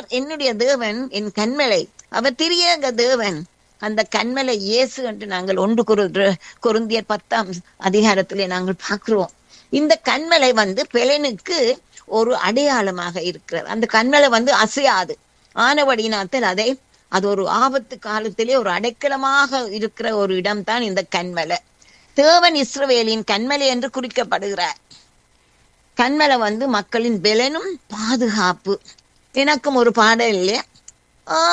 சொல்லுகிறார் என்னுடைய தேவன் என் கண்மலை அவர் திரியங்க தேவன் அந்த கண்மலை இயேசு என்று நாங்கள் ஒன்று குரு குருந்தியர் பத்தாம் அதிகாரத்திலே நாங்கள் பார்க்கிறோம் இந்த கண்மலை வந்து பெலனுக்கு ஒரு அடையாளமாக இருக்கிறது அந்த கண்மலை வந்து அசையாது ஆனவடினாத்தில் அதை அது ஒரு ஆபத்து காலத்திலே ஒரு அடைக்கலமாக இருக்கிற ஒரு இடம்தான் இந்த கண்மலை தேவன் இஸ்ரவேலின் கண்மலை என்று குறிக்கப்படுகிறார் கண்மலை வந்து மக்களின் பெலனும் பாதுகாப்பு எனக்கும் ஒரு பாடல் இல்லையா